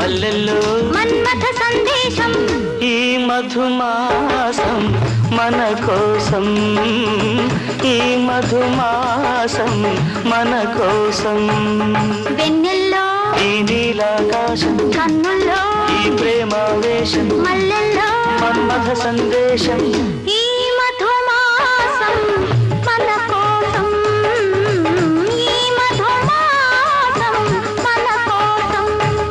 మల్లెల్లో మన్మథ సందేశం ఈ మధుమాసం మన కోసం ఈ మధుమాసం మన కోసం వెన్నెల్లో ఈ నీలాకాశం కన్నుల్లో ఈ ప్రేమావేశం మల్లెల్లో మన్మథ సందేశం ఈ మధుమాసం మన కోసం ఈ మధుమాసం మన కోసం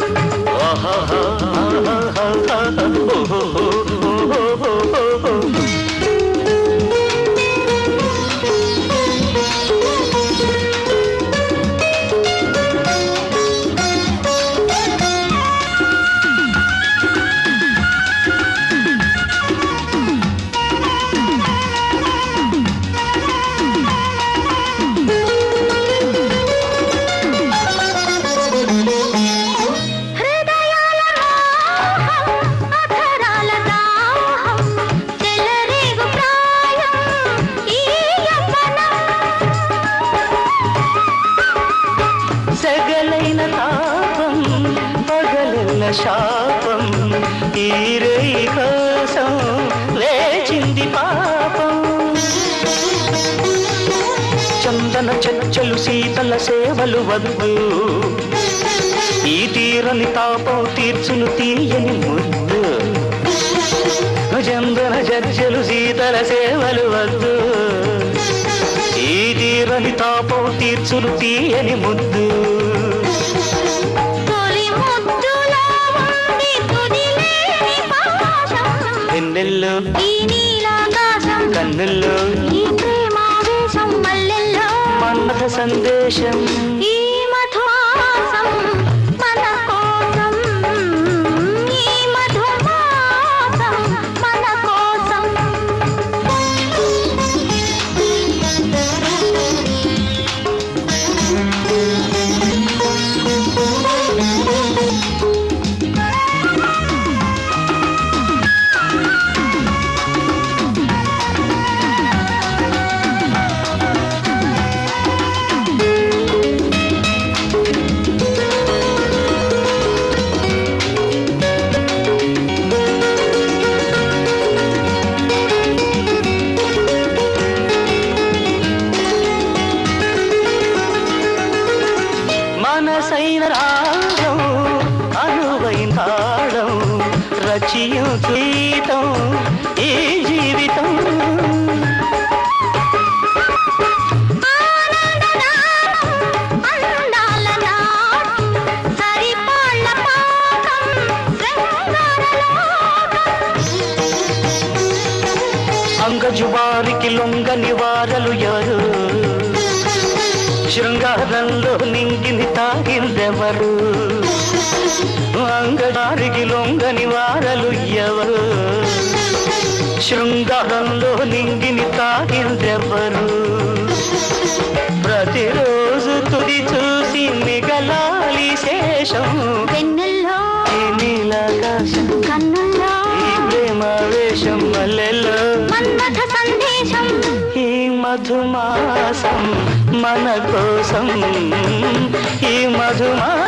హృదయాల మోహం అధరాల దాహం చెలరేగు ప్రాయం ఈ యవ్వనం సెగలైన తాపం పగలెల్ల శాపం ఈ రేయి కోసం వేచింది పాపం చందన చచ్చలు శీతల సేవలు వద్దు ఈ తీరని తాపం తీర్చును తీయని ముద్దు చందన చర్చలు శీతల సేవలు వద్దు ఈ తీరని తాపం తీర్చును తీయని ముద్దు తొలి ముద్దులో ఉంది తుదిలేని పాశం వెన్నెల్లో ఈ నీలాకాశం కన్నుల్లో ఈ ప్రేమావేశం మల్లెల్లో మన్మథ సందేశం ఈ మధుమాసం మన కోసం ఈ మధుమాసం మన కోసం మనసైన రాగం అనువైన తాళం రచయం గీతం ఈ జీవితం అందాల నాటం సరిపాళ్ళ పాకం అంగజువారికి లొంగని వారలు ఎవరు శృంగారంలో నింగిని తాగిందెవరు అంగజారికి లొంగని వారలు ఎవరు శృంగారంలో నింగిని తాగిందెవరు ప్రతిరోజు తుది చూసి మిగలాలి శేషం వెన్నెల్లో ఈ నీలాకాశం కన్నుల్లో ఈ ప్రేమావేశం మల్లెల్లో మన్మథ సందేశం ఈ మధుమాసం మన కోసం ఈ మధుమా